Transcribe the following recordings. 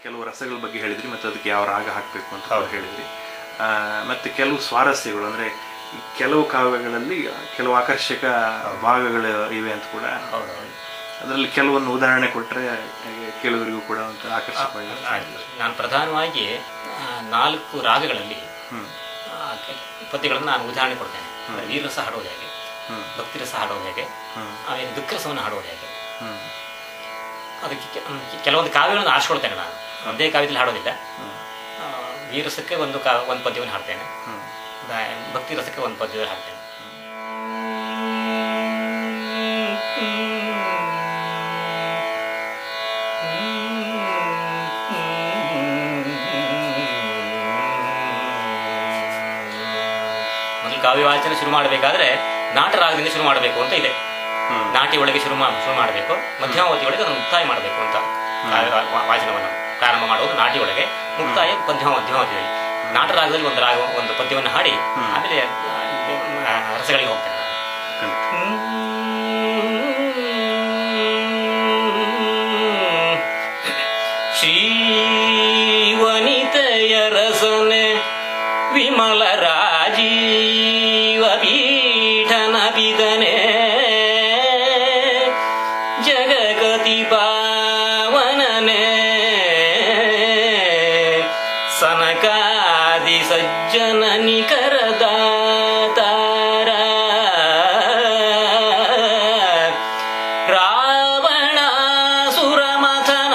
ಕೆಲವು ರಸಗಳ ಬಗ್ಗೆ ಹೇಳಿದ್ರಿ ಮತ್ತು ಅದಕ್ಕೆ ಯಾವ ರಾಗ ಹಾಕಬೇಕು ಅಂತ ಕೂಡ ಹೌದು. ಹೇಳಿದ್ರಿ ಆ, ಮತ್ತೆ ಕೆಲವು ಸ್ವಾರಸ್ಯಗಳು ಅಂದರೆ ಕೆಲವು ಕಾವ್ಯಗಳಲ್ಲಿ ಕೆಲವು ಆಕರ್ಷಕ ಭಾಗಗಳು ಇವೆ ಅಂತ ಕೂಡ ಹೌದೌದು ಅದರಲ್ಲಿ ಕೆಲವೊಂದು ಉದಾಹರಣೆ ಕೊಟ್ಟರೆ ಕೆಲವರಿಗೂ ಕೂಡ ಒಂದು ಆಕರ್ಷಕವಾಗಿ ಆಯ್ತು. ನಾನು ಪ್ರಧಾನವಾಗಿ ಆ, ನಾಲ್ಕು ರಾಗಗಳಲ್ಲಿ ಹ್ಮ್ ಆ, ಕೆ- ಪದ್ಯಗಳನ್ನು ನಾನು ಉದಾಹರಣೆ ಕೊಡ್ತೇನೆ ಅಂದ್ರೆ ವೀರರಸ ಹಾಡೋದು ಹೇಗೆ ಹ್ಮ್ ಭಕ್ತಿರಸ ಹಾಡೋದು ಹೇಗೆ ಹ್ಮ್ ಆಮೇಲೆ ದುಃಖರಸವನ್ನು ಹಾಡೋದು ಹೇಗೆ ಹ್ಮ್ ಅದಕ್ಕೆ ಕೆ- ಹ್ಮ್, ಕೆಲವೊಂದು ಕಾವ್ಯಗಳನ್ನು ಆರಿಸ್ಕೊಳ್ತೇನೆ ನಾನು ಒಂದೇ ಕಾವ್ಯದಲ್ಲಿ ಹಾಡೋದಿಲ್ಲ ಹ್ಮ್ ಆ, ವೀರರಸಕ್ಕೆ ಒಂದು ಕಾ ಒಂದು ಪದ್ಯವನ್ನು ಹಾಡ್ತೇನೆ ಹ್ಮ್ ಬ- ಭಕ್ತಿ ರಸಕ್ಕೆ ಒಂದು ಪದ್ಯದಲ್ಲಿ ಹಾಡ್ತೇನೆ ಮೊದಲು ಕಾವ್ಯ ವಾಚನ ಶುರು ಮಾಡಬೇಕಾದ್ರೆ ನಾಟ ರಾಗದಿಂದ ಶುರು ಮಾಡಬೇಕು ಅಂತ ಇದೆ ಹ್ಮ್. ನಾಟಿ ಒಳಗೆ ಶುರು ಮಾ ಶುರು ಮಾಡಬೇಕು ಮಧ್ಯಮಾವತಿ ಒಳಗೆ ಅದನ್ನು ಮುಕ್ತಾಯ ಮಾಡಬೇಕು ಅಂತ ಕಾವ್ಯ ವಾ- ವಾ- ವಾಚನವನ್ನು ಪ್ರಾರಂಭ ಮಾಡುವುದು ನಾಟಿ ಒಳಗೆ ಮುಕ್ತಾಯ ಮಧ್ಯಮ ಮಧ್ಯಮಾವತಿಯಲ್ಲಿ ನಾಟ ರಾಗದಲ್ಲಿ ಒಂದು ರಾಗ ಒಂದು ಪದ್ಯವನ್ನು ಹಾಡಿ ಆಮೇಲೆ ಆ, ರಸಗಳಿಗೆ ಹೋಗ್ತೇನೆ ನಾನು. ಖಂಡಿತ ಶ್ರೀವನಿತೆಯ ರಸನೆ ವಿಮಲ ರಾಜೀವ ಪೀಠನ ಬಿದನೆ ಜಗಗತಿ ಪಾವನನೆ ಸನಕಾದಿ ಸಜ್ಜನ ನಿಕರದ ತಾರ ರಾವಣ ಸುರಮಥನ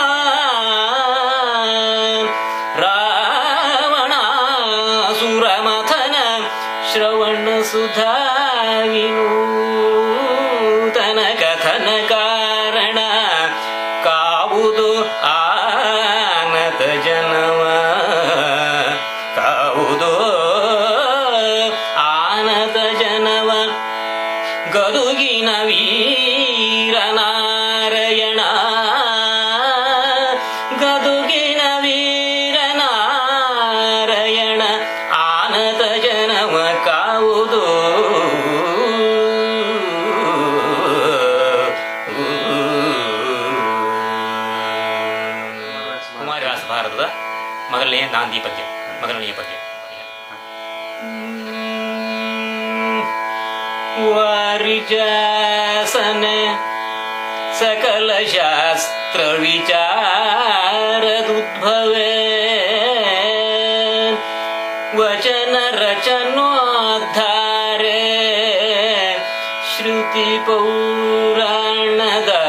ರಾವಣ ಸುರಮಥನ ಶ್ರವಣ ಸುಧಾ ವಿನೂತನ ಕಥನ ಕಾರಣ ಕಾವುದು ಆನತ ಜನವ ಕಾವುದು ಆನತ ಜನವ ಗದುಗಿನ ವೀರನಾರಾಯಣ ಗದುಗಿನ ವೀರನಾರಾಯಣ ಆನತ ಜನವ ಕಾವುದು ಕುಮಾರವ್ಯಾಸ ಭಾರತದ ಮೊದಲನೆಯ ನಾಂದಿ ಪದ್ಯ ಮೊದಲನೆಯ ಪದ್ಯ ವಾರಿಜಾಸನ ಸಕಲ ಶಾಸ್ತ್ರ ವಿಚಾರದುದ್ಭವೇ ವಚನ ರಚನೋದ್ಧಾರೆ ಶ್ರುತಿ ಪೌರಾಣದ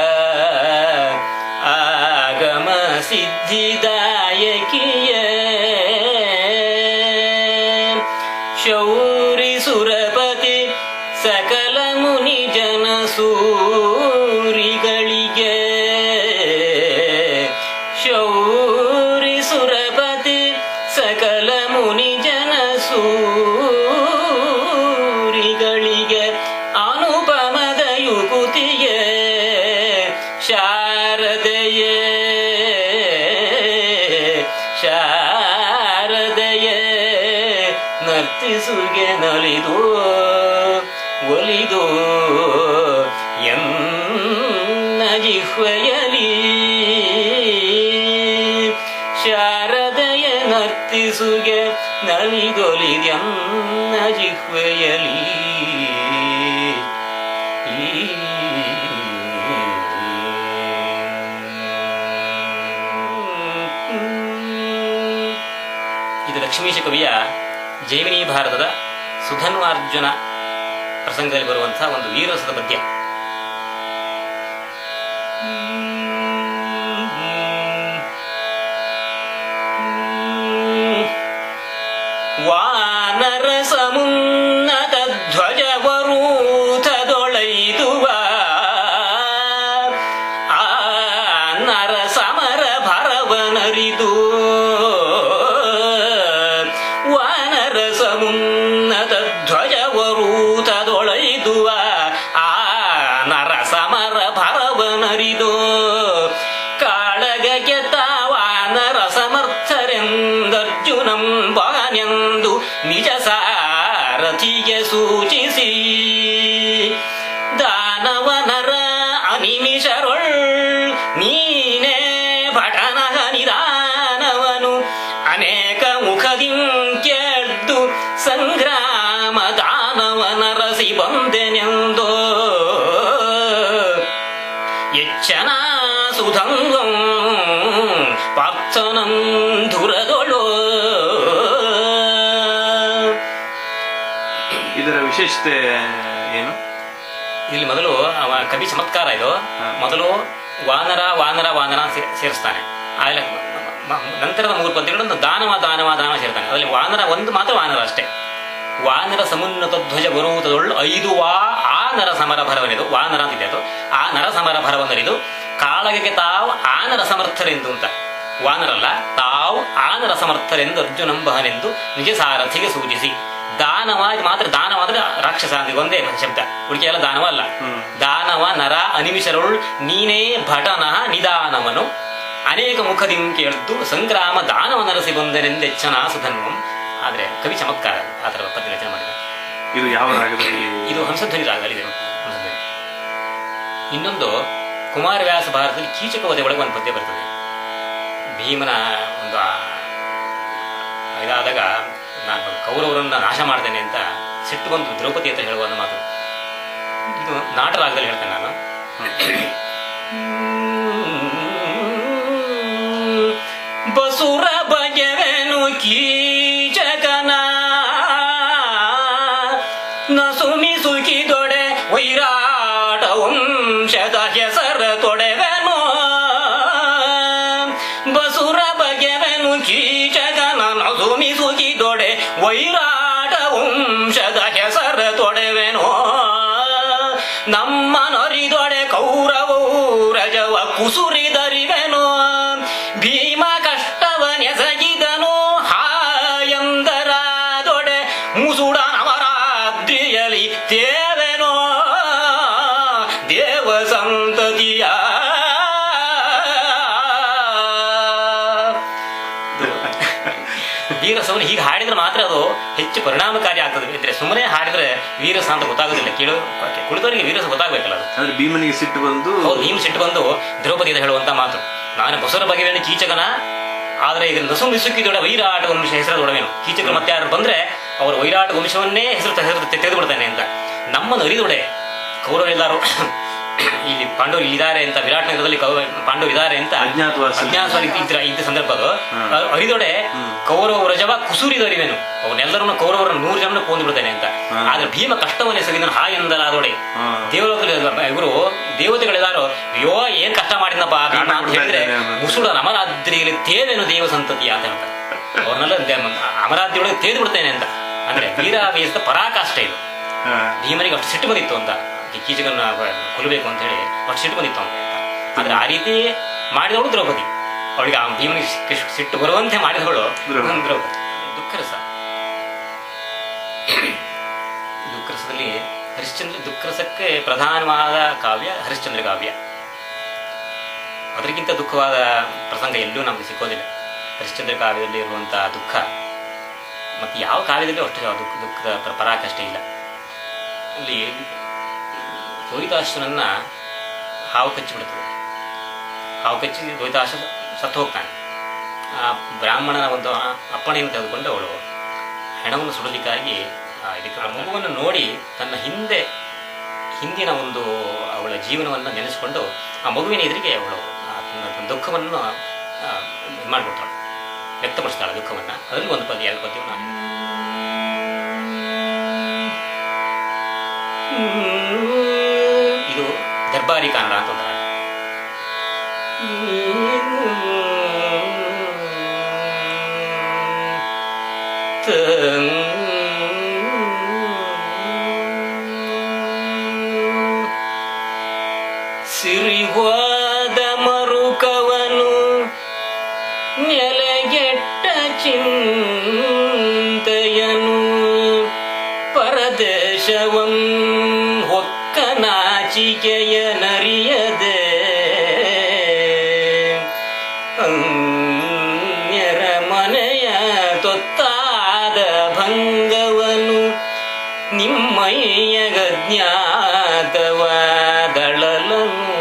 ಆಗಮ ಸಿದ್ಧಿದಾಯಕಿಯೇ ಶೌರಿ ಸುರಪತಿ ಸಕಲ ಮುನಿ ಜನ ಸೂರಿಗಳಿಗೆ ಶೌರಿ ಸುರಪತಿ ಸಕಲ ಮುನಿ ಜನ ಸೂರಿಗಳಿಗೆ ಅನುಪಮದ ಯುಕುತಿಯೇ ಶಾರದೆಯೇ ಶಾರದೆಯೇ ನರ್ತಿಸುಗೆ ನಲಿದು ಒಲಿದು ಎನ್ನ ಜಿಹ್ವೆಯಲಿ ಶಾರದೆಯ ನರ್ತಿಸುಗೆ ನಲಿದೊಲಿದೆನ್ನ ಜಿಹ್ವೆಯಲಿ ಇದು ಲಕ್ಷ್ಮೀಶ ಕವಿಯ ಜೈಮಿನಿ ಭಾರತದ ಸುಧನ್ವಾರ್ಜುನ ಪ್ರಸಂಗದಲ್ಲಿ ಬರುವಂತಹ ಒಂದು ವೀರಸದ ಪದ್ಯ ವಾನರ ಸಮುನ್ನತ ಧ್ವಜವರೂಥದೊಳೈದುವ ಆ ನರ ಸಮರ ಭರವನರಿದು ವಾನರ ಸಮುನ್ನತ ಧ್ವಜವರೂಥದೊಳೈದುವ ಆ ನರ ಸಮರ ಭರವನರಿದು ಕಾಳಗಕ್ಕೆ ತಾವಾನರ ಸಮರ್ಥರೆಂದರ್ಜುನಂ ಬಾನೆಂದು ನಿಜ ಸಾರಥಿಗೆ ಸೂಚಿಸಿ ದಾನವನರ ಅನಿಮಿಷರೊಳ್ ನೀನೇ ಭಟನಗ ನಿಧಾನ ಸುಧಂಗಂ ಪಾರ್ಥನಂ ಧುರದೊಳು ಇದರ ವಿಶೇಷತೆ ಏನು ಇಲ್ಲಿ ಮೊದಲು ಅವ ಕವಿ ಚಮತ್ಕಾರ ಇದು ಮೊದಲು ವಾನರ ವಾನರ ವಾನರ ಸೇ- ಸೇರಿಸ್ತಾನೆ ಆಮೇಲೆ ಮ- ಮ- ನಂತರದ ಮೂರು ಪದ್ಯಗಳನ್ನು ದಾನವ ದಾನವ ದಾನವ ಸೇರ್ತಾನೆ ಅದರಲ್ಲಿ ವಾನರ ಒಂದು ಮಾತ್ರ ವಾನರ ಅಷ್ಟೇ ವಾನರ ಸಮುನ್ನತ ಧ್ವಜ ಬರುವುದೊಳ್ಳು ಐದು ವಾ ಆ ನರ ಸಮರ ಭರವನೆದು ವಾನರ ಅಂತಿದೆ ಅದು ಆ ನರ ಸಮರ ಭರವನರಿದು ಕಾಳಗೆಗೆ ತಾವು ಆನರ ಸಮರ್ಥರೆಂದು ಅಂತ ವಾನರಲ್ಲ ತಾವು ಆನರ ಸಮರ್ಥರೆಂದು ಅರ್ಜುನಂಬಹನೆಂದು ನಿಜ ಸಾರಥಿಗೆ ಸೂಚಿಸಿ ದಾನವ ಇದು ಮಾತ್ರ ದಾನವ ಅಂದ್ರೆ ರಾಕ್ಷಸ ಅಂತ ಒಂದೇ ಶಬ್ದ ಉಳಿಕೆ ಎಲ್ಲ ದಾನವ ಅಲ್ಲ ದಾನವ ನರ ಅನಿಮಿಷರುಳ್ ನೀನೇ ಭಟನ ನಿದಾನವನು ಅನೇಕ ಮುಖದಿಂ ಕೇಳಿದ್ದು ಸಂಗ್ರಾಮ ದಾನವ ನರಸಿ ಬಂದನೆಂದೆಚ್ಚನ ಸುಧನ್ವಂ ಆದ್ರೆ ಕವಿ ಚಮತ್ಕಾರ ಆ ಥರ ಪದ್ಯ ರಚನೆ ಮಾಡಿದ ಇದು ಯಾವ ರಾಗದಲ್ಲಿ ಇದು ಹಂಸಧ್ವನಿ ರಾಗದಲ್ಲಿದೆ ಹಂಸಧ್ವನಿ ಇನ್ನೊಂದು ಕುಮಾರವ್ಯಾಸ ಭಾರತದಲ್ಲಿ ಕೀಚಕ ವಧೆ ಒಳಗೆ ಒಂದು ಪದ್ಯ ಬರ್ತದೆ ಭೀಮನ ಒಂದು ಆ- ಇದಾದಾಗ ನಾನು ಕೌರವರನ್ನ ನಾಶ ಮಾಡ್ತೇನೆ ಅಂತ ಸಿಟ್ಟು ಬಂದು ದ್ರೌಪದಿ ಅಂತ ಹೇಳುವ ಒಂದು ಮಾತು ಇದು ನಾಟ ರಾಗದಲ್ಲಿ ಹೇಳ್ತೇನೆ ನಾನು ಬಸುರ ಬಗೆವೆನು ಕೀಚಕನ ನಸುಮಿ ಸುಖಿದೊಡೆ ವೈರಾಟ ವಂಶದ ಹೆಸರ ತೊಡೆವೆನು ಬಸುರ ಬಗೆವೆನು ಕೀಚಕನ ನಸುಮಿ ಸುಖಿದೊಡೆ ವೈರಾಟ ವಂಶದ ಹೆಸರ ತೊಡೆವೆನು ನಮ್ಮ ನೊರಿದೊಡೆ ಕೌರವೂ ರಜವ ಕುಸುರಿದರಿವೆನು ಭೀಮ ಕಷ್ಟವನೆಸಗಿದನು ಹಾಯಂದರಾದೊಡೆ ಮುಸುಡ ನವರಾತ್ರಿಯಲಿ ತೇವೆನೋ ದೇವ ಸಂತತಿಯ ವೀರಸವನ್ನು ಹೀಗೆ ಹಾಡಿದ್ರೆ ಮಾತ್ರ ಅದು ಹೆಚ್ಚು ಪರಿಣಾಮಕಾರಿ ಆಗ್ತದೆ ಇದ್ರೆ ಸುಮ್ಮನೆ ಹಾಡಿದ್ರೆ ವೀರಸ ಅಂತ ಗೊತ್ತಾಗೋದಿಲ್ಲ ಕೇಳು ಕುಳಿದವರಿಗೆ ವೀರಸ ಗೊತ್ತಾಗಬೇಕಲ್ಲ ಅದು ಅಂದ್ರೆ ಭೀಮನಿಗೆ ಸಿಟ್ಟು ಬಂದು ಹೌದು ನೀವು ಸಿಟ್ಟು ಬಂದು ದ್ರೌಪದಿ ಹೇಳುವಂತ ಮಾತು ನಾನು ಬಸವರ ಬಗೆವೇನು ಕೀಚಕನ ಆದ್ರೆ ಈಗ ನಸು ಮಿಸುಕಿದೊಡ ವೈರಾಟ ವಂಶ ಹೆಸರದೊಡವೇನು ಕೀಚಕರು ಮತ್ತೆ ಯಾರು ಬಂದ್ರೆ ಅವರ ವೈರಾಟ ವಂಶವನ್ನೇ ಹೆಸರು ಹೆಸರು ತೆಗೆದು ಬಿಡ್ತಾನೆ ಅಂತ ನಮ್ಮನ್ನು ಅರಿದೊಡೆ ಕೌರವರೆಲ್ಲರೂ ಇಲ್ಲಿ ಪಾಂಡವರು ಇದ್ದಾರೆ ಅಂತ ವಿರಾಟ್ ನಗರದಲ್ಲಿ ಕೌರವ ಪಾಂಡವರು ಇದ್ದಾರೆ ಅಂತ ಅಜ್ಞಾತವಾಸ ಅಜ್ಞಾತವಾಗಿ ಇದ್ರ ಇದ್ದ ಸಂದರ್ಭ ಅದು ಅದು ಅರಿದೊಡೆ ಕೌರವ ರಜವ ಕುಸುರಿದರಿವೆನು ಅವನ್ನೆಲ್ಲರನ್ನು ಕೌರವರನ್ನು ನೂರು ಜನ ಕೊಂದು ಬಿಡ್ತಾನೆ ಅಂತ ಆದ್ರೆ ಭೀಮ ಕಷ್ಟವನ್ನೇ ಸಗಿದನು ಹಾ ಎಂದಲಾದೊಡೆ ಹಾ. ದೇವಲೋಕದಲ್ಲಿ ಇವರು ದೇವತೆಗಳೆಲ್ಲಾರು ಅಯ್ಯೋ ಏನ್ ಕಷ್ಟ ಮಾಡಿದ್ನಪ್ಪ ಭೀಮ ಅಂತ ಹೇಳಿದ್ರೆ ಮುಸುಡ ಅಮರಾದ್ರಿಯಲ್ಲಿ ತೇವೆನು ದೇವ ಸಂತತಿಯ ಅಂತ ಹೇಳ್ತಾರೆ ಅವ್ರನ್ನೆಲ್ಲ ದೇ- ಅಮರಾದ್ರಿ ಒಳಗೆ ತೇದು ಬಿಡ್ತೇನೆ ಅಂತ ಅಂದ್ರೆ ವೀರಾವೇಶದ ಪರಾಕಾಷ್ಠ ಇದು ಹಾ. ಭೀಮನಿಗೆ ಅಷ್ಟು ಸಿಟ್ಟು ಬಂದಿತ್ತು ಅಂತ ಈ ಕೀಚಕನ್ನ ಕೊಲ್ಲಬೇಕು ಅಂತ ಹೇಳಿ ಅಷ್ಟು ಸಿಟ್ಟು ಬಂದಿತ್ತು ಅಂತ ಆದ್ರೆ ಆ ರೀತಿ ಮಾಡಿದವಳು ದ್ರೌಪದಿ ಅವಳಿಗೆ ಆ ಭೀಮನಿಗೆ ಸಿಕ್ಕ- ಸಿಟ್ಟು ಬರುವಂತೆ ಮಾಡಿದವಳು ದ್ರೌಪದಿ. ದ್ರೌಪದಿ ದುಃಖರಸ ದುಃಖರಸದಲ್ಲಿ ಹರಿಶ್ಚಂದ್ರ ದುಃಖರಸಕ್ಕೆ ಪ್ರಧಾನವಾದ ಕಾವ್ಯ ಹರಿಶ್ಚಂದ್ರ ಕಾವ್ಯ ಅದಕ್ಕಿಂತ ದುಃಖವಾದ ಪ್ರಸಂಗ ಎಲ್ಲೂ ನಮಗೆ ಸಿಕ್ಕೋದಿಲ್ಲ ಹರಿಶ್ಚಂದ್ರ ಕಾವ್ಯದಲ್ಲಿ ಇರುವಂತಹ ದುಃಖ ಮತ್ತು ಯಾವ ಕಾವ್ಯದಲ್ಲೂ ಅಷ್ಟು ದುಃಖ ದುಃಖದ ಪ್ರ- ಪರಾಕಾಷ್ಠೆ ಇಲ್ಲ ಅಲ್ಲಿ ರೋಹಿತಾಶ್ವನನ್ನ ಹಾವು ಕಚ್ಚಿಬಿಡ್ತದೆ ಹಾವು ಕಚ್ಚಿ ರೋಹಿತಾಶ ಸತ್ತು ಹೋಗ್ತಾನೆ ಆ ಬ್ರಾಹ್ಮಣನ ಒಂದು ಅಪ್ಪಣೆಯನ್ನು ತೆಗೆದುಕೊಂಡು ಅವಳು ಹೆಣವನ್ನು ಸುಡಲಿಕ್ಕಾಗಿ ಆ ಇದಕ್ಕೆ ಆ ಮಗುವನ್ನು ನೋಡಿ ತನ್ನ ಹಿಂದೆ ಹಿಂದಿನ ಒಂದು ಅವಳ ಜೀವನವನ್ನು ನೆನೆಸಿಕೊಂಡು ಆ ಮಗುವಿನ ಎದುರಿಗೆ ಅವಳು ಆ ತನ್ನ ತನ್ನ ದುಃಖವನ್ನು ಇದು ಮಾಡಿಬಿಡ್ತಾಳೆ ವ್ಯಕ್ತಪಡಿಸ್ತಾಳೆ ದುಃಖವನ್ನು ಅದರಲ್ಲಿ ಒಂದು ಪದ್ಯ ಎರಡು ಪದ್ಯವನ್ನು ನಾನು ಇದು ದರ್ಬಾರಿ ಕನ್ನಡ ಅಂತ ಒಂದು ರಾಗ. ಸಿರಿವಾದ ಮರುಕವನು ನೆಲೆಗೆಟ್ಟ ಚಿಂತೆಯನು ಪರದೇಶವಂ ಹೊಕ್ಕ ನಾಚಿಕೆಯ ನರಿಯದೆ ಅನ್ಯರ ಮನೆಯ ತೊತ್ತಾದ ಭಂಗವನು ನಿಮ್ಮಯ್ಯ ಜ್ಞಾತವಾದಳಲನು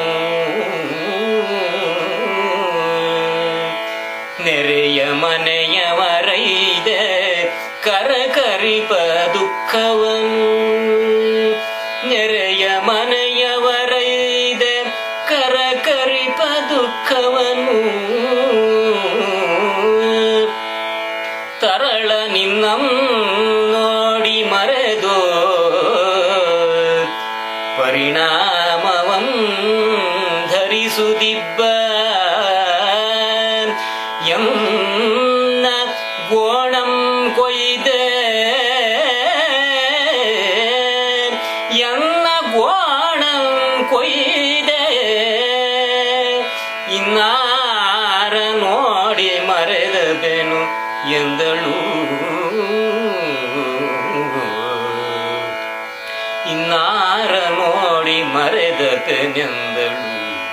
ನೆರೆಯ ಮನೆಯವರೈದೆ ಕರಕರಿಪ ದುಃಖವನು ನೆರೆಯ ಮನೆಯವರೈದೆ ಪರಿಣಾಮವಂ ಧರಿಸುದಿಬ್ಬ ಎನ್ನ ಗೋಣಂ ಕೊಯ್ದೆ ಎನ್ನ ಗೋಣಂ ಕೊಯ್ದೆ ಇನ್ನಾರ ನೋಡಿ ಮರೆದ ಬೆನು ಎಂದಳು ಇನ್ನಾರ ನೋಡಿ ಮರೆದ ಬೆನೆಂದಳು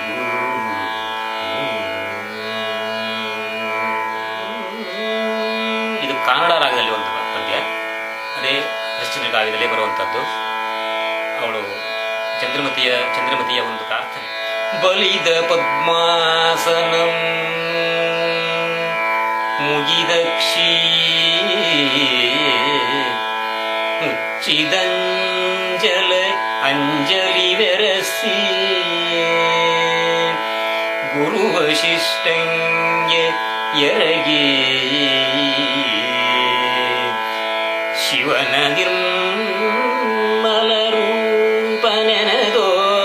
ಇದು ಕನ್ನಡ ರಾಗದಲ್ಲಿ ಒಂದು ಪದ್ಯ ಅದೇ ಹರಿಶ್ಚಂದ್ರ ಕಾವ್ಯದಲ್ಲಿ ಬರುವಂಥದ್ದು ಅವಳು ಚಂದ್ರಮತಿಯ ಚಂದ್ರಮತಿಯ ಒಂದು ಪ್ರಾರ್ಥನೆ ಬಲಿದ ಪದ್ಮಾಸನಂ ಮುಗಿದ ಕ್ಷೀ ಮುಚ್ಚಿದಂಜಲ ಅಂಜಲಿ ಬೆರಸಿ ಗುರು ವಶಿಷ್ಠಂಗೆ ಎರಗಿ ಶಿವನ ನಿರ್ಮಲ ರೂಪ ನೆನೆದೋ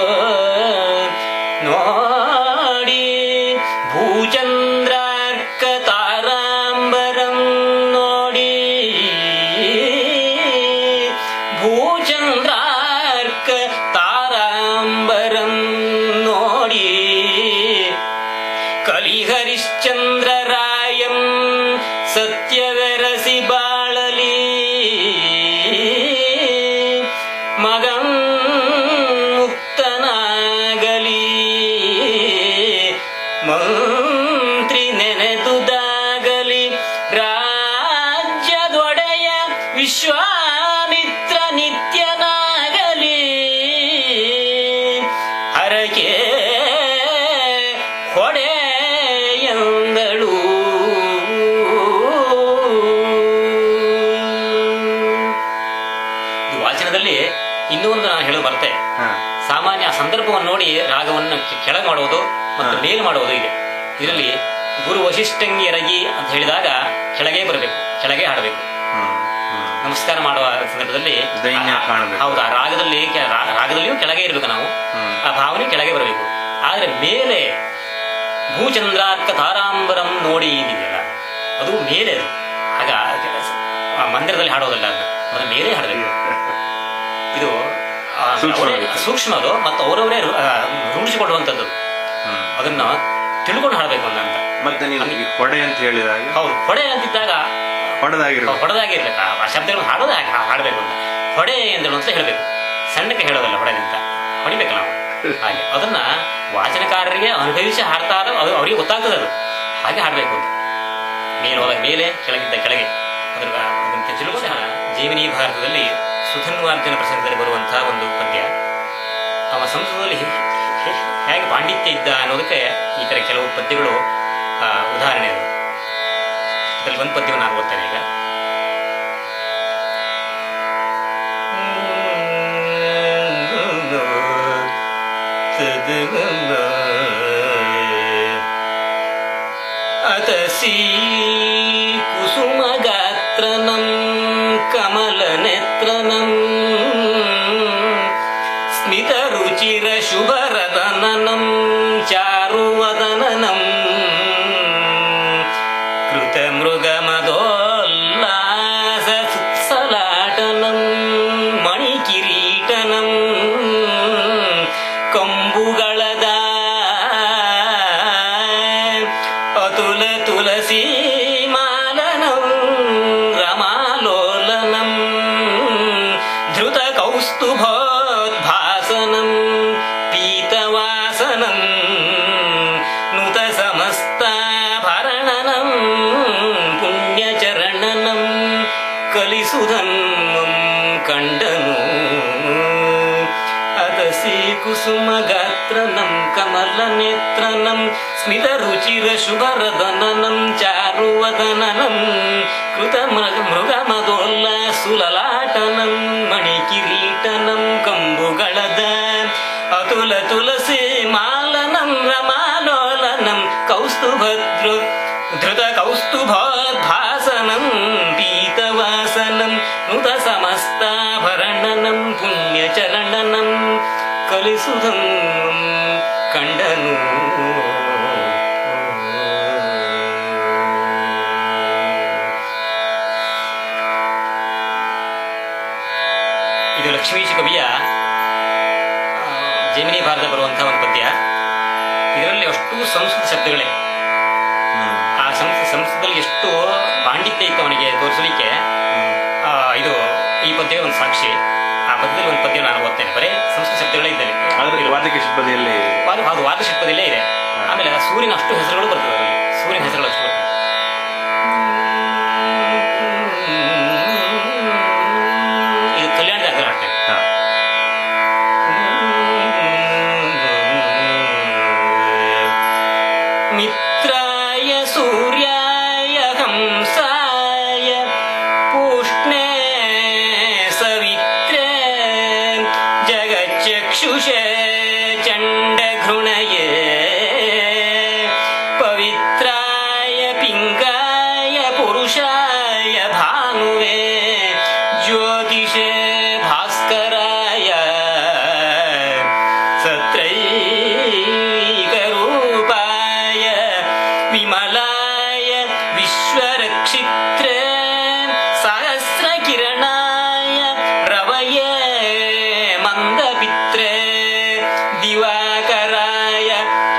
ನೋಡಿ ಭೂಚಂದ್ರಾರ್ಕ ತಾರಾಂಬರಂ ನೋಡಿ ಭೂಚಂದ್ರಾರ್ಕ ತಾರಾಂಬರಂ ನೋಡಿ ಕಲಿಹರಿಶ್ಚಂದ್ರರಾಯಂ ಸತ್ಯವೆರಸಿ ಬಾಳಲಿ ಮಗಂ ಮುಕ್ತನಾಗಲಿ ಮಂತ್ರಿ ನೆನೆದುದಾಗಲಿ ರಾಜ್ಯದೊಡೆಯ ವಿಶ್ವಾಮಿತ್ರ ನಿತ್ಯನಾಗಲಿ ಹರಕೆ ಹೊಡೆ ಎಂದಳು ಈ ವಾಚನದಲ್ಲಿ ಇನ್ನೂ ಒಂದು ನಾನು ಹೇಳಲು ಬರುತ್ತೆ ಹಾ. ಸಾಮಾನ್ಯ ಸಂದರ್ಭವನ್ನು ನೋಡಿ ರಾಗವನ್ನು ಕೆ- ಕೆಳಗೆ ಮಾಡುವುದು ಮತ್ತು ಹಾ. ಮೇಲ್ ಮಾಡುವುದು ಇದೆ ಇದರಲ್ಲಿ ಗುರು ವಶಿಷ್ಠಂಗಿ ಎರಗಿ ಅಂತ ಹೇಳಿದಾಗ ಕೆಳಗೆ ಬರಬೇಕು ಕೆಳಗೆ ಹಾಡಬೇಕು ಹ್ಮ್. ಹ್ಮ್. ನಮಸ್ಕಾರ ಮಾಡುವ ಸಂದರ್ಭದಲ್ಲಿ ದೈನ್ಯ ಆ- ಕಾಣಬೇಕು. ಹೌದು ಆ ರಾಗದಲ್ಲಿ ಕೆ- ರಾ- ರಾಗದಲ್ಲಿಯೂ ಕೆಳಗೆ ಇರಬೇಕು ನಾವು ಹ್ಮ್. ಆ ಭಾವನೆ ಕೆಳಗೆ ಬರಬೇಕು ಆದ್ರೆ ಮೇಲೆ ಭೂಚಂದ್ರಾರ್ಕ ತಾರಾಂಬರಂ ನೋಡಿ ಇದೆಯಲ್ಲ ಅದು ಮೇಲೆ ಅದು ಆಗ ಆ ಮಂದಿರದಲ್ಲಿ ಹಾಡೋದಲ್ಲ ಅದನ್ನ ಅದರ ಮೇಲೆ ಹಾಡಬೇಕು ಇದು ಆ, ಸೂಕ್ಷ್ಮ ಅವರೇ- ಆಗುತ್ತೆ. ಸೂಕ್ಷ್ಮ ಅದು ಮತ್ತು ಅವರವರೇ ರು- ಆ, ರೂಢಿಸಿಕೊಡುವಂಥದ್ದು ಹ್ಮ್. ಅದನ್ನ ತಿಳ್ಕೊಂಡು ಹಾಡಬೇಕು ಅಂತ ಮತ್ತೆ ನೀನು ಈ ಹೊಡೆ ಅಂತ ಹೇಳಿದಾಗ ಹೌದು ಹೊಡೆ ಅಂತಿದ್ದಾಗ ಹೊಡೆದಾಗಿರ್ಬೇಕು ಹೊಡೆದಾಗಿರ್ಬೇಕು ಆ- ಆ ಶಬ್ದಗಳು ಹಾಡೋದೇ ಹಾಗೆ ಹಾ- ಹಾಡಬೇಕು ಅಂತ ಹೊಡೆ ಎಂದಳು ಅಂತ ಹೇಳಬೇಕು ಸಣ್ಣಕ್ಕೆ ಹೇಳೋದಲ್ಲ ಹೊಡೆ ಅಂತ ಹೊಡಿಬೇಕು ನಾವು ಹಾಗೆ ಅದನ್ನ ವಾಚನಕಾರರಿಗೆ ಅನುಭವಿಸಿ ಹಾಡ್ತಾ ಇರೋ ಅದು ಅವರಿಗೆ ಗೊತ್ತಾಗ್ತದೆ ಅದು ಹಾಗೆ ಹಾಡಬೇಕು ಅಂತ ಮೇಲೆ ಹೋದಾಗ ಮೇಲೆ ಕೆಳಗಿದ್ದ ಕೆಳಗೆ ಅದ್ರ ಅದನ್ನು ತಿಳ್ಕೊಂಡು ಜೀವನಿ ಭಾರತದಲ್ಲಿ ಸುಧನ್ವಾರ್ಜನ ಪ್ರಸಂಗದಲ್ಲಿ ಬರುವಂತಹ ಒಂದು ಪದ್ಯ ಅವ ಸಂಸ್ಕೃತದಲ್ಲಿ ಹೇ- ಹೇ- ಹೇಗೆ ಪಾಂಡಿತ್ಯ ಇದ್ದ ಅನ್ನೋದಕ್ಕೆ ಈ ತರ ಕೆಲವು ಪದ್ಯಗಳು ಆ, ಉದಾಹರಣೆ ಅದು ಅದರಲ್ಲಿ ಒಂದು ಪದ್ಯವನ್ನು ನಾನು ಓದ್ತೇನೆ ಈಗ ಅತಸಿ ಕುಸುಮಗಾತ್ರನಂ ಕಮಲನೇತ್ರನಂ ಸ್ಮಿತರುಚಿರ ಶುಭರದನನಂ ಚಾರುವದನನಂ ಕೃತಮೃಗಮದೋಲ್ಲಾಸ ಸುತ್ಸಲಾಟನಂ ಮಣಿಕಿರೀಟನಂ ಕಂಬುಗಳದ ಅತುಲ ತುಳಸಿ ಮಾಲನಂ ರಮಾಲೋಲನಂ ಧೃತ ಕೌಸ್ತುಭೋದ್ಭಾಸನಂ ಪೀತವಾಸನಂ ನುತ ಸಮಸ್ತಾಭರಣನಂ ಪುಣ್ಯಚರಣನಂ ಕಲಿಸುಧನ್ಮಂ ಕಂಡನು ಅದಸಿ ಕುಸುಮಗಾತ್ರನಂ ಕಮಲನೇತ್ರನಂ ಸ್ಮಿತರುಚಿರ ಶುಭರದನನಂ ಚಾರುವದನನಂ ಕೃತ ಮೃಗ ಮೃಗಮದೋಲ್ಲ ಸುಲಲಾಟನಂ ಮಣಿಕಿರೀಟನಂ ಕಂಬುಗಳದ ಅತುಲ ತುಳಸಿ ಮಾಲನಂ ರಮಾಲೋಲನಂ ಕೌಸ್ತುಭದ್ರು ಧೃತ ಕೌಸ್ತುಭೋದ್ಭಾಸನಂ ಪೀತವಾಸನಂ ನುತ ಸಮಸ್ತಾಭರಣನಂ ಪುಣ್ಯಚರಣನಂ ಕಲಿಸುಧಂ ಕಂಡನು ಇದು ಲಕ್ಷ್ಮೀಶ ಕವಿಯ ಆ, ಜೈಮಿನಿ ಭಾರತ ಬರುವಂತಹ ಒಂದು ಪದ್ಯ ಇದರಲ್ಲಿ ಅಷ್ಟು ಸಂಸ್ಕೃತ ಶಬ್ದಗಳೇ ಹ್ಮ್. ಆ ಸಂಸ್ಕೃತ ಸಂಸ್ಕೃತದಲ್ಲಿ ಎಷ್ಟು ಪಾಂಡಿತ್ಯ ಇತ್ತು ಅವನಿಗೆ ತೋರಿಸಲಿಕ್ಕೆ ಆ, ಇದು ಈ ಪದ್ಯ ಒಂದು ಸಾಕ್ಷಿ ಆ ಪದ್ಯದಲ್ಲಿ ಒಂದು ಪದ್ಯ ನಾನು ಓದ್ತೇನೆ ಬರೀ ಸಂಸ್ಕೃತ ಶಬ್ದಗಳೇ ಇದ್ದಲ್ಲಿ ಆದ್ರೆ ವಾದಕ ಶಿಲ್ಪದಲ್ಲಿ ವಾದ ಅದು ವಾದಶಿಲ್ಪದಲ್ಲೇ ಇದೆ ಆಮೇಲೆ ಆ ಸೂರ್ಯನ ಅಷ್ಟು ಹೆಸರುಗಳು ಬರ್ತದೆ ಅದರಲ್ಲಿ ಸೂರ್ಯನ ಹೆಸರುಗಳು ಅಷ್ಟು ಬರ್ತದೆ ಇದು ಕಲ್ಯಾಣದ ಅಗ್ರ ಹಾಡ್ತೇನೆ ಹಾ. मित्राय सूर्याय हंसाय पूष्णे सवित्रे जगच्चक्षुषे चण्डघृणये पवित्राय पिङ्गाय पुरुषाय भानुवे ज्योतिषे भास्कराय सत्रैकरूपाय विमलाय विश्वरक्षित्रे सहस्रकिरणाय रवये मन्दपित्रे दिवाकराय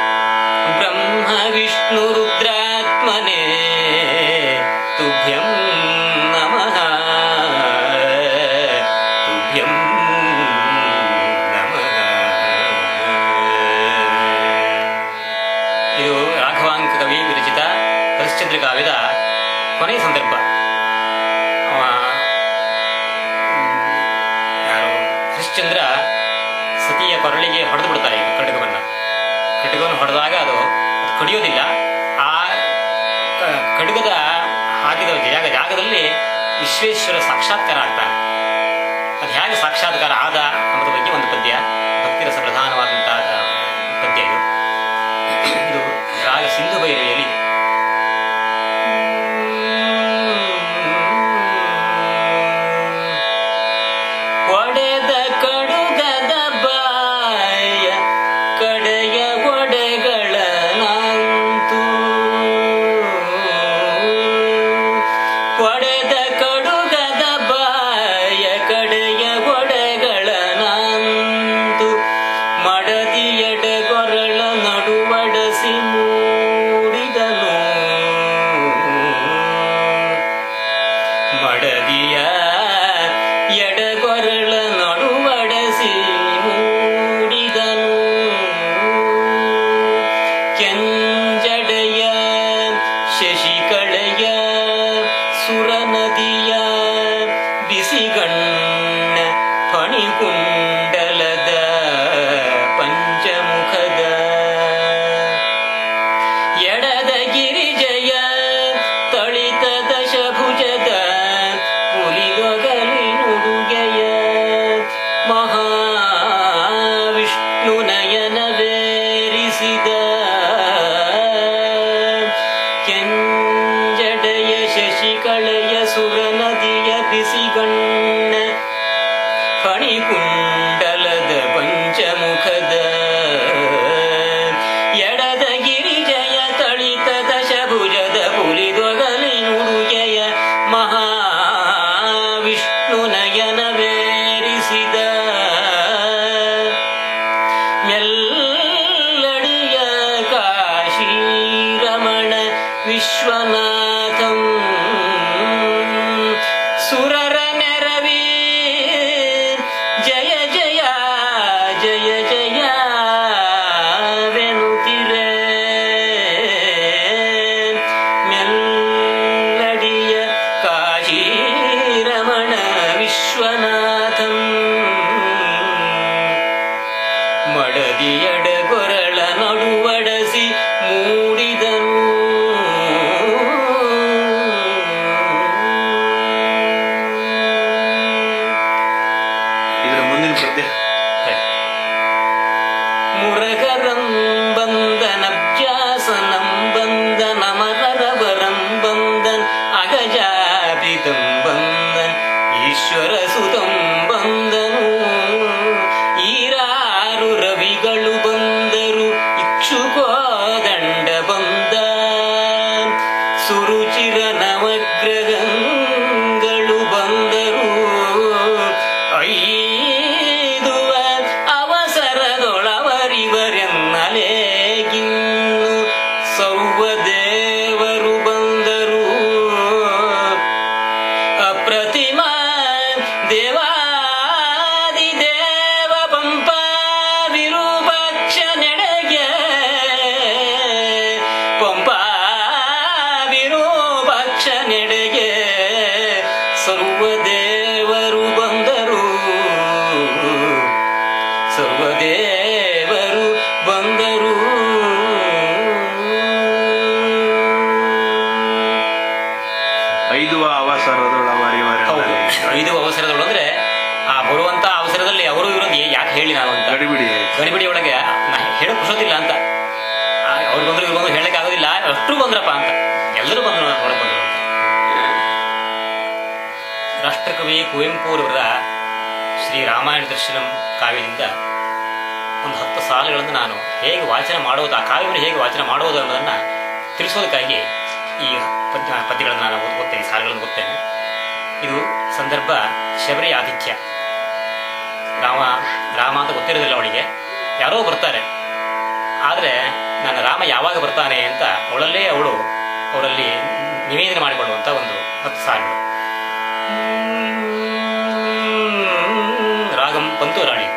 ब्रह्मविष्णुरुद्रात्मने तुभ्यं नमः तुभ्यं नमः ಇದು ರಾಘವಾಂಕ ಕವಿ ವಿರಚಿತ ಹರಿಶ್ಚಂದ್ರ ಕಾವ್ಯದ ಕೊನೆಯ ಸಂದರ್ಭ ಅವ ಮ್, ಯಾರು ಹರಿಶ್ಚಂದ್ರ ಸತಿಯ ಕೊರಳಿಗೆ ಹೊಡೆದು ಬಿಡ್ತಾರೆ ಈಗ ಖಡ್ಗವನ್ನ ಖಡ್ಗವನ್ನು ಹೊಡೆದಾಗ ಅದು ಅದು ಕಡಿಯೋದಿಲ್ಲ ಆ ಕ- ಖಡ್ಗದ ಹಾಕಿದ ಜಾಗ ಜಾಗದಲ್ಲಿ ವಿಶ್ವೇಶ್ವರ ಸಾಕ್ಷಾತ್ಕಾರ ಆಗ್ತಾನೆ ಅದು ಹೇಗೆ ಸಾಕ್ಷಾತ್ಕಾರ ಆದ ಅನ್ನೋದ್ರ ಬಗ್ಗೆ ಒಂದು ಪದ್ಯ ಭಕ್ತಿರಸ ಪ್ರಧಾನವಾದಂತಹ ಪದ್ಯ ಇದು ಇದು ರಾಗ ಸಿಂಧು ಭೈರವಿಯಲ್ಲಿ ಒಡೆದ ಕಡುಗದ ಬಾಯ ಕಡೆಯ ಒಡೆಗಳ ನಾಂತು ಒಡೆದ ಕಡುಗದ ಬಾಯ ಕಡೆಯ ಒಡೆಗಳ ನಾಂತು ಮಡದಿಯಡೆಗೊರಳ ನಡುವಡಸಿ ಮೂಡಿದನು ಮಡದಿಯ ಎಡಗೊರಳ ನಡುವಡಸಿ ಮೂಡಿದನು ಕೆಂಜಡೆಯ ಶಶಿಕಳೆಯ ಸುರನದಿಯ ಬಿಸಿಗಣ್ಣ ಫಣಿಕುಂಡಲದ ಪಂಚಮುಖದ ಎಡದ ಗಿರಿಜಯ ತಳಿತ ದಶಭುಜದ ಪುಲಿದೊಗಲಿ ನುಡುಗೆಯ ಮಹಾವಿಷ್ಣು ನಯನವೇರಿಸಿದ ಕೆಂಜಡೆಯ ಶಶಿಕಳೆಯ ಸುರನದಿಯ ಬಿಸಿಗಣ್ಣ ಫಣಿಕುಂಡಲದ ಪಂಚಮುಖದ ಎಡದ ಗಿರಿಜಯ ತಳಿತ ದಶಭುಜದ ಪುಲಿದೊಗಲಿ ನುಡುಗೆಯ ಮಹಾವಿಷ್ಣು ನಯನವೇರಿಸಿದ ಮೆಲ್ಲಡಿಯ ಕಾಶೀರಮಣ ವಿಶ್ವನಾಥಂ ಸುರರ ನೆರವಿ ಜಯ ಜಯ ಜಯ ಜಯ ವೆನುತಿರೆ ಮೆಲ್ಲಡಿಯ ಕಾಶೀರಮಣ ವಿಶ್ವನಾಥಂ ಮಡದಿಯಡಗೊರಳ ನಡುವಡಸಿ ಮೂಡಿದನು ಇದರ ಮುಂದಿನ ಪದ್ಯ ಮುರಗರಂ ಬಂದನಭ್ಯಾಸನಂ ಬಂದನಮರರವರಂ ಬಂದನ್ ಅಗಜಾಪಿತಂ ಬಂದನ್ ಈಶ್ವರ ಸುತಂ ಬಂದನು ಈರಾರು ಸರ್ವದೇವರು ಬಂದರು ಐದು ಅವಸರದೊಳ ಮರಿವರೆ ಹೌದು. ಐದು ಅವಸರಗಳು ಅಂದ್ರೆ ಆ ಬರುವಂತ ಅವಸರದಲ್ಲಿ ಅವರು ಇವರು ಯಾಕೆ ಹೇಳಿ ನಾವು ಅಂತ ಗಡಿಬಿಡಿ ಗಡಿಬಿಡಿ ಒಳಗೆ ನಾ ಹೇಳಕ್ ಕುಸೋದಿಲ್ಲ ಅಂತ ಆ, ಅವ್ರು ಬಂದ್ರು ಇವ್ರು ಬಂದ್ರು ಹೇಳಕ್ ಆಗೋದಿಲ್ಲ ಅಷ್ಟು ಬಂದ್ರಪ್ಪ ಅಂತ ಎಲ್ಲರೂ ಬಂದ್ರು ಹೊರಗೆ ಬಂದ್ರು ಅಂತ ರಾಷ್ಟ್ರಕವಿ ಕುವೆಂಪುರವರ ಶ್ರೀ ರಾಮಾಯಣ ದರ್ಶನಂ ಕಾವ್ಯದಿಂದ ಒಂದು ಹತ್ತು ಸಾಲುಗಳನ್ನು ನಾನು ಹೇಗೆ ವಾಚನ ಮಾಡುವುದು ಆ ಕಾವ್ಯವನ್ನು ಹೇಗೆ ವಾಚನ ಮಾಡುವುದು ಅನ್ನೋದನ್ನು ತಿಳಿಸೋದಕ್ಕಾಗಿ ಈ ಪದ್ಯ ಪದ್ಯಗಳನ್ನು ನಾನು ಓದ್- ಓದ್ತೇನೆ ಸಾಲುಗಳನ್ನು ಓದ್ತೇನೆ ಇದು ಸಂದರ್ಭ ಶಬರಿ ಆದಿತ್ಯ ರಾಮ ರಾಮ ಅಂತ ಗೊತ್ತಿರೋದಿಲ್ಲ ಅವಳಿಗೆ ಯಾರೋ ಬರ್ತಾರೆ ಆದರೆ ನನ್ನ ರಾಮ ಯಾವಾಗ ಬರ್ತಾನೆ ಅಂತ ಅವಳಲ್ಲೇ ಅವಳು ಅವರಲ್ಲಿ ನಿವೇದನೆ ಮಾಡಿಕೊಳ್ಳುವಂಥ ಒಂದು ಹತ್ತು ಸಾಲುಗಳು ರಾಗಂ ಪಂತು ರಾಣಿ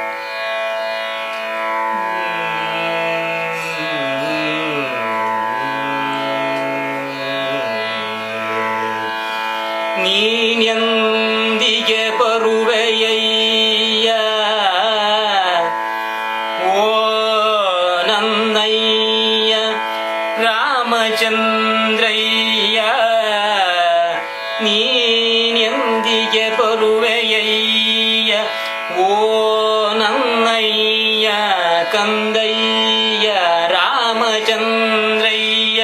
ನೀನೆಂದಿಗೆ ಬರುವೆಯಯ್ಯ ಓ ನನ್ನಯ್ಯ ರಾಮಚಂದ್ರಯ್ಯ ನೀನೆಂದಿಗೆ ಬರುವೆಯಯ್ಯ ಓ ನನ್ನಯ್ಯ ಕಂದಯ್ಯ ರಾಮಚಂದ್ರಯ್ಯ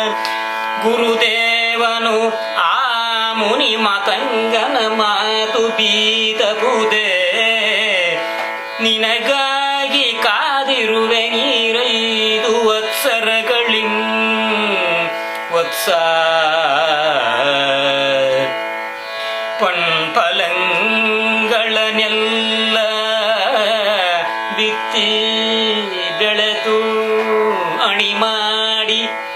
ಗುರುದೇವನು ಆ ಮುನಿ ಮತಂಗನ ಮಾತು ಬೀದಬುದೇ ನಿನಗಾಗಿ ಕಾದಿರುವೆ ನೀರೈದು ವತ್ಸರಗಳಿಂ ವತ್ಸ ಪಣ್ಫಲಂಗಳನೆಲ್ಲ ಬಿತ್ತಿ ಬೆಳೆದು ಅಣಿ ಮಾಡಿ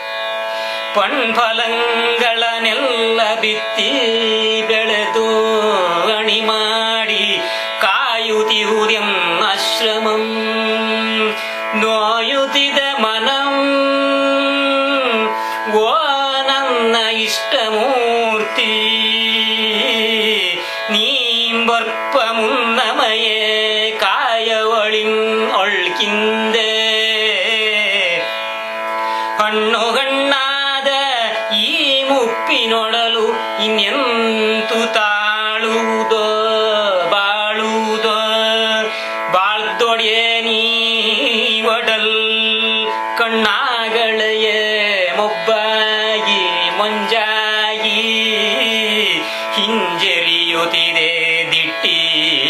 ಪಣ್ಫಲಂಗಳನೆಲ್ಲ ಬಿತ್ತಿ ಬೆಳೆದು ಅಣಿ ಮಾಡಿ ಕಾಯುತಿಹುದೆಂ ಆಶ್ರಮಂ ನೋಯುತಿದ ಮನಂ ಓ ನನ್ನ ಇಷ್ಟಮೂರ್ತಿ ನೀಂಬರ್ಪ ಮುನ್ನಮಯೇ ಕಾಯವಳಿಂ ಒಳ್ಕಿಂದೆ ಹಣ್ಣು ಹಣ್ಣಾದ ಈ ಮುಪ್ಪಿನೊಡಲು ಇನ್ನೆಂತು ತಾಳುವುದೋ ಬಾಳುವುದೋ ಬಾಳ್ದೊಡೆ ನೀ ಒಡಲ್ ಕಣ್ಣಾಗಳಯೇ ಮೊಬ್ಬಾಗಿ ಮಂಜಾಗಿ ಹಿಂಜರಿಯುತ್ತಿದೆ ದಿಟ್ಟಿ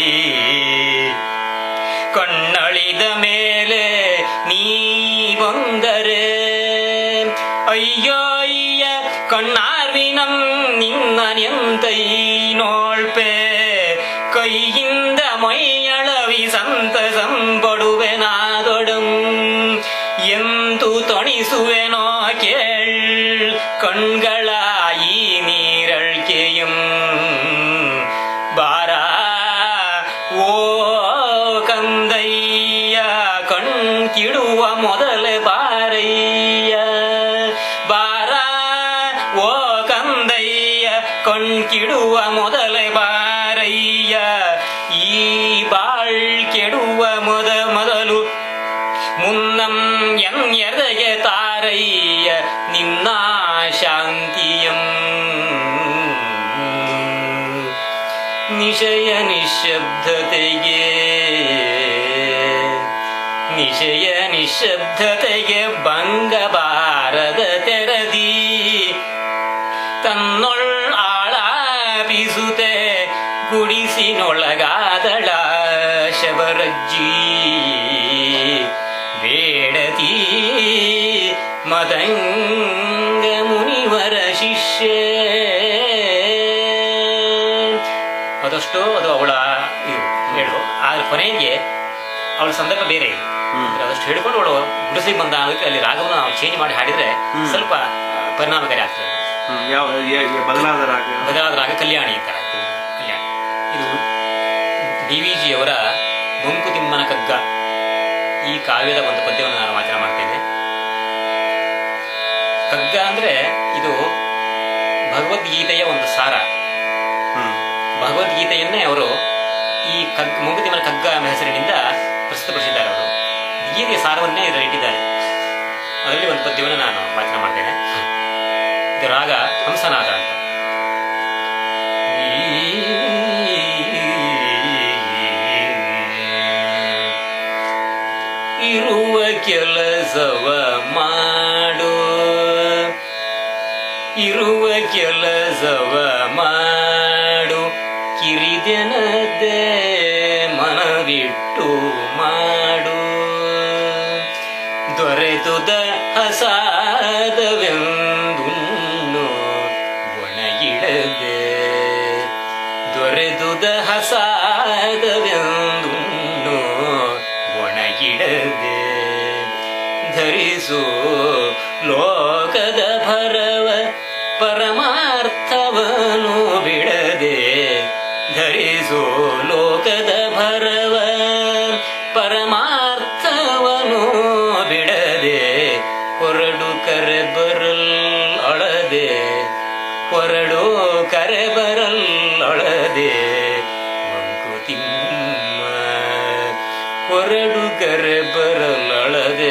ಕಣ್ಣಳಿದ ಮೇಲೆ ನೀ ಬಂದರೆ ಅಯ್ಯೋ ಅಯ್ಯ ಕಣ್ಣಾರ್ವಿನಂ ನಿನ್ನ ನೆಂತೈ ನೋಳ್ಪೆ ಕೈಯಿಂದ ಮೈಯಳವಿ ಸಂತಸಂ ಪಡುವೆನಾದೊಡಂ ಎಂದು ತಣಿಸುವೆನೋ ಕೇಳ್ ಕಣ್ಗಳ ಈ ನೀರಳ್ಕೆಯಂ ಬಾರ ಓ ಕಂದಯ್ಯ ಕಣ್ಕಿಡುವ ಮೊದಲೇ ಬಾರಯ್ಯ ಬಾರ ಓ ಕಂದಯ್ಯ ಕಣ್ಕಿಡುವ ಮೊದಲೇ ಬಾರಯ್ಯ ಈ ಬಾಳ್ ಕೆಡುವ ಮೊದ ಮೊದಲು ಮುನ್ನಂ ಎನ್ಯದಗೆ ತಾರಯ್ಯ ನಿನ್ನ ಶಾಂತಿಯಂ ನಿಶಯ ನಿಶಬ್ದತೆಗೆ ನಿಶಯ ನಿಶಬ್ದತೆಗೆ ಭಂಗ ಬಾರದ ತೆರದಿ ತನ್ನೊಳ್ ಆಳಾಪಿಸುತ್ತೆ ಗುಡಿಸಿನೊಳಗಾದಳ ಶಬರಜ್ಜಿ ಬೇಡತಿ ಮದಂಗ ಮುನಿವರ ಶಿಷ್ಯ ಅದಷ್ಟೋ ಅದು ಅವಳ ಇದು ಹೇಳು ಆದ್ರೆ ಕೊನೆಗೆ ಅವಳ ಸಂದರ್ಭ ಬೇರೆ ಇದೆ ಅಂದ್ರೆ ಅದಷ್ಟು ಹೇಳ್ಕೊಂಡು ಅವಳು ಗುಡಿಸ್ಲಿಕ್ಕೆ ಬಂದ ಅನ್ನೋದಕ್ಕೆ ಅಲ್ಲಿ ರಾಗವನ್ನು ನಾವು ಚೇಂಜ್ ಮಾಡಿ ಹಾಡಿದ್ರೆ ಸ್ವಲ್ಪ ಆ, ಪರಿಣಾಮಕಾರಿ ಆಗ್ತದೆ ಹ್ಮ್, ಯಾವ ಯ- ಯ- ಬದಲಾದ ರಾಗ ಬದಲಾದ ರಾಗ ಕಲ್ಯಾಣಿ ಅಂತ ಆಗ್ತದೆ. ಕಲ್ಯಾಣಿ ಇದು ಡಿ ವಿ ಜಿಯವರ ಮಂಕುತಿಮ್ಮನ ಕಗ್ಗ ಈ ಕಾವ್ಯದ ಒಂದು ಪದ್ಯವನ್ನು ನಾನು ವಾಚನ ಮಾಡ್ತೇನೆ ಕಗ್ಗ ಅಂದ್ರೆ ಇದು ಭಗವದ್ಗೀತೆಯ ಒಂದು ಸಾರ ಹ್ಮ್ ಭಗವದ್ಗೀತೆಯನ್ನೇ ಅವರು ಈ ಕಗ್ ಮಂಕುತಿಮ್ಮನ ಕಗ್ಗ ಎಂಬ ಹೆಸರಿನಿಂದ ಪ್ರಸ್ತುತಪಡಿಸಿದ್ದಾರೆ ಗೀತೆಯ ಸಾರವನ್ನೇ ಇದರಲ್ಲಿ ಇಟ್ಟಿದ್ದಾರೆ ಅದರಲ್ಲಿ ಒಂದು ಪದ್ಯವನ್ನು ನಾನು ವಾಚನ ಮಾಡ್ತೇನೆ ಇದು ರಾಗ ಹಂಸನಾದ ಅಂತ ಇರುವ ಕೆಲಸವ ಮಾಡು ಇರುವ ಕೆಲಸವ ಮಾಡು ಕಿರಿದೆನದೆ ಮನವಿಟ್ಟು ಮಾಡು ದೊರೆತುದ ಹಸಾದವೆಂದುಣ್ಣು ಒಣಗಿಡದೆ ದೊರೆತುದ ಹಸಾದವೆಂದುಣ್ಣು ಒಣಗಿಡದೆ ಧರಿಸು ಲೋಕದ ಭರವ ಪರಮಾರ್ಥವನು ಬಿಡದೆ ಧರಿಸು ಲೋಕದ ಭರವ ಪರಮಾರ್ಥವನು ಬಿಡದೆ ಹೊರಡು ಕರೆ ಬರಲ್ ಅಳದೆ ಹೊರಡು ಕರೆ ಬರಲ್ ಅಳದೆ ಮಂಕುತಿಮ್ಮ ಹೊರಡು ಕರೆ ಬರಲ್ ಅಳದೆ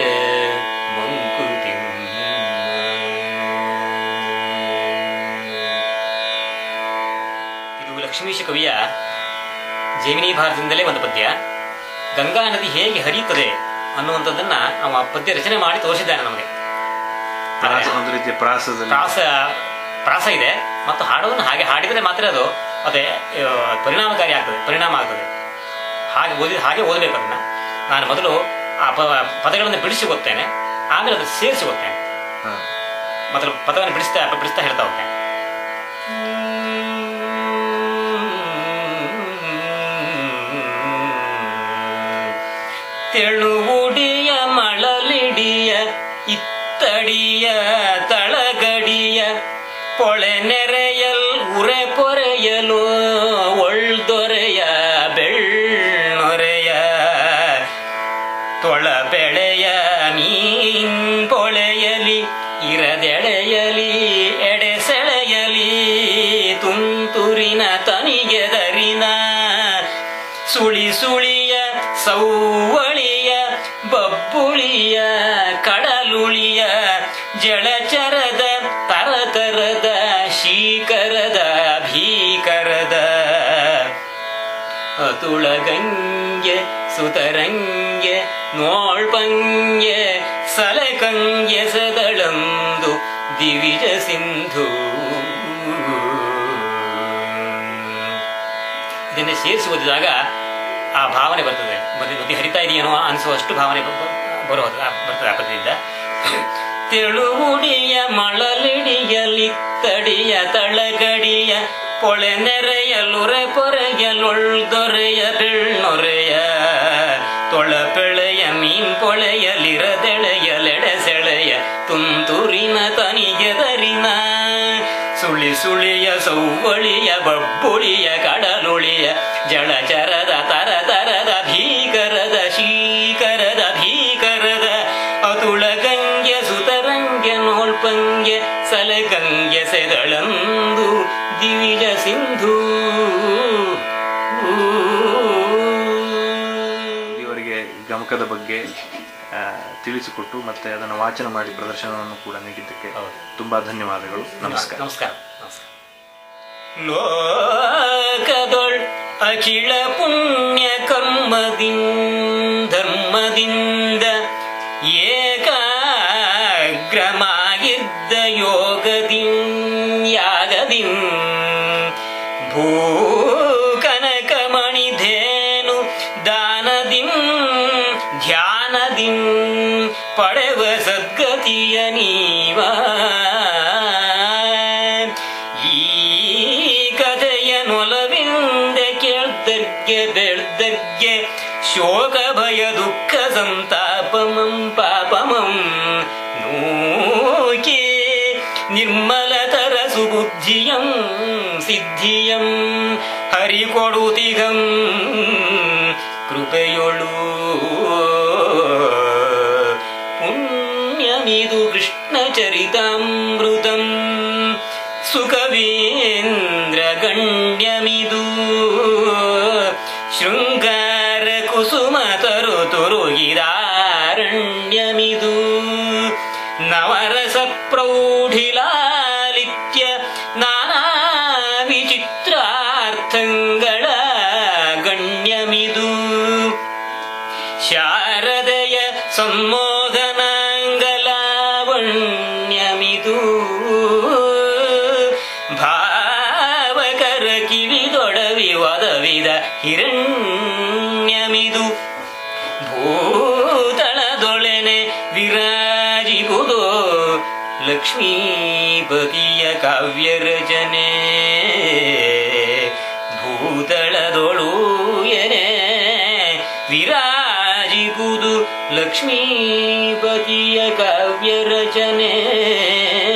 ಮಂಕುತಿಮ್ಮ ಇದು ಲಕ್ಷ್ಮೀಶ ಕವಿಯ ಜೈಮಿನಿ ಭಾರತದಿಂದಲೇ ಒಂದು ಪದ್ಯ ಗಂಗಾ ನದಿ ಹೇಗೆ ಹರಿಯುತ್ತದೆ ಅನ್ನುವಂಥದ್ದನ್ನ ಅವ ಪದ್ಯ ರಚನೆ ಮಾಡಿ ತೋರಿಸಿದ್ದಾನೆ ನಮಗೆ ಪ್ರಾಸ ಒಂದು ರೀತಿಯ ಪ್ರಾಸದಲ್ಲಿ ಪ್ರಾಸ ಪ್ರಾಸ ಇದೆ ಮತ್ತು ಹಾಡೋದನ್ನು ಹಾಗೆ ಹಾಡಿದರೆ ಮಾತ್ರ ಅದು ಅದೇ ಆ, ಪರಿಣಾಮಕಾರಿ ಆಗ್ತದೆ ಪರಿಣಾಮ ಆಗ್ತದೆ ಹಾಗೆ ಓದಿ ಹಾಗೆ ಓದಬೇಕು ಅದನ್ನ ನಾನು ಮೊದಲು ಆ ಪ ಪದಗಳನ್ನು ಬಿಡಿಸಿ ಓದ್ತೇನೆ ಆಮೇಲೆ ಅದು ಸೇರಿಸಿ ಓದ್ತೇನೆ ಹಾ. ಮೊದಲು ಪದವನ್ನು ಬಿಡಿಸ್ತಾ ಬಿಡಿಸ್ತಾ ಹೇಳ್ತಾ ಹೋಗ್ತೇನೆ ತೆಳುವುಡಿಯ ಮಳಲಿಡಿಯ ಇತ್ತಡಿಯ ತಳಗಡಿಯ ಪೊಳೆ ನೆರೆಯಲ್ ಉರೆ ಪೊರೆಯಲು ಒಳ್ದೊರೆಯ ಬೆಳ್ಳೊರೆಯ ತೊಳ ಬೆಳೆಯ ಮೀನ್ ಪೊಳೆಯಲಿ ಇರದೆಳೆಯಲಿ ಎಡೆ ಸೆಳೆಯಲಿ ತುಂತುರಿನ ತನಿಗೆದರಿನ ಸುಳಿ ಸುಳಿಯ ಸೌವಳಿಯ ಬಬ್ಬುಳಿಯ ಕಡಲುಳಿಯ ಜಳಚರದ ತರತರದ ಶೀಕರದ ಭೀಕರದ ಅತುಳಗಂಗೆ ಸುತರಂಗೆ ನೋಳ್ಪಂಗೆ ಸಲಕಂಗೆ ಸದಳಂದು ದಿವಿಜ ಸಿಂಧು ಇದನ್ನು ಸೇರಿಸಿ ಓದಿದಾಗ ಆ ಭಾವನೆ ಬರ್ತದೆ ಮತ್ತೆ ನದಿ ಹರಿತಾ ಇದೆಯೇನೋ ಅನಿಸುವಷ್ಟು ಭಾವನೆ ಬ- ಬ- ಬರೋದು ಆ- ಬರ್ತದೆ ಆ ಪದ್ಯದಿಂದ ತೆಳುವುಡಿಯ ಮಳಲಿಡಿಯಲಿತ್ತಡಿಯ ತಳಗಡಿಯ ಪೊಳೆ ನೆರೆಯಲುರೆ ಪೊರೆಯಲೊಳ್ದೊರೆಯ ಬೆಳ್ನೊರೆಯ ತೊಳಪೆಳೆಯ ಮೀನ್ ಪೊಳೆಯಲಿರದೆಳೆಯಲೆಡೆ ಸೆಳೆಯ ತುಂತುರಿನ ತನಿಗೆದರಿನ ಸುಳಿ ಸುಳಿಯ ಸೌವಳಿಯ ಬಬ್ಬುಳಿಯ ಕಡಲುಳಿಯ ಜಳಚರದ ತರ ತರದ ಭೀಕರದ ಶೀಕರದ ಭೀಕರದ ಅತುಳ ಗಂಗೆ ಸುತರಂಗೆ ನೋಳ್ಪಂಗೆ ಸಲಗಂಗೆ ಸೆದಳಂದು ದಿವಿಜ ಸಿಂಧು ಇಲ್ಲಿಯವರೆಗೆ ಗಮಕದ ಬಗ್ಗೆ ಆ, ತಿಳಿಸಿಕೊಟ್ಟು ಮತ್ತೆ ಅದನ್ನು ವಾಚನ ಮಾಡಿ ಪ್ರದರ್ಶನವನ್ನು ಕೂಡ ನೀಡಿದ್ದಕ್ಕೆ ಹೌದು. ತುಂಬಾ ಧನ್ಯವಾದಗಳು ನಮಸ್ಕಾರ ನಮಸ್ಕಾರ ನಮಸ್ಕಾರ ಲೋಕದೊಳ್ ಅಖಿಳ ಪುಣ್ಯ ಕರ್ಮದಿಂ ಧರ್ಮದಿಂದ ಏಕಾಗ್ರಮಾಗಿದ್ದ ಯೋಗದಿಂ ಯಾಗದಿಂ ಭೂ ಕನಕಮಣಿಧೇನು ದಾನದಿಂ ಧ್ಯಾನದಿಂ ಪಡೆವ ಸದ್ಗತಿಯ ನೀವ ಈ ಕಥೆಯ ನೊಲವಿಂದ ಕೇಳ್ದರ್ಗೆ ಬೆಳ್ದರ್ಗೆ ಶೋಕ ಭಯ ದುಃಖ ಸಂತಾಪಮಂ ಪಾಪಮಂ ನೂಕಿ ನಿರ್ಮಲತರ ಸುಬುದ್ಧಿಯಂ ಸಿದ್ಧಿಯಂ ಹರಿಕೊಡುತಿಗಂ ಕೃಪೆಯೊಳು ಪುಣ್ಯಮಿದು ಕೃಷ್ಣ ಚರಿತಾಮೃತಂ ಸುಖವೀಂದ್ರ ಗಣ್ಯಮಿದು ಶೃಂಗಾರ ಕುಸುಮ ತರು ತುರುಗಿದಾರಣ್ಯಮಿದು ಗಣ್ಯಮಿದು ನವರಸ ಪ್ರೌಢಿಲಾಲಿತ್ಯ ನಾನಾ ವಿಚಿತ್ರಾರ್ಥಗಳ ಗಣ್ಯಮಿದು ಶಾರದೆಯ ಸಂಮೋದನಾಂಗಲಾವಣ್ಯಮಿದು ಭಾವಕರ ಕಿವಿದೊಡವಿ ಒದವಿದ ಹಿರಣ್ಯಮಿದು ಭೂತಳದೊಳೆನೆ ವಿರಾಜಿಬುದು ಲಕ್ಷ್ಮೀಪತಿಯ ಕಾವ್ಯ ರಚನೆ ಭೂತಳದೊಳು ಎನೆ ವಿರಾಜಿಬುದು ಲಕ್ಷ್ಮೀಪತಿಯ ಕಾವ್ಯ ರಚನೆ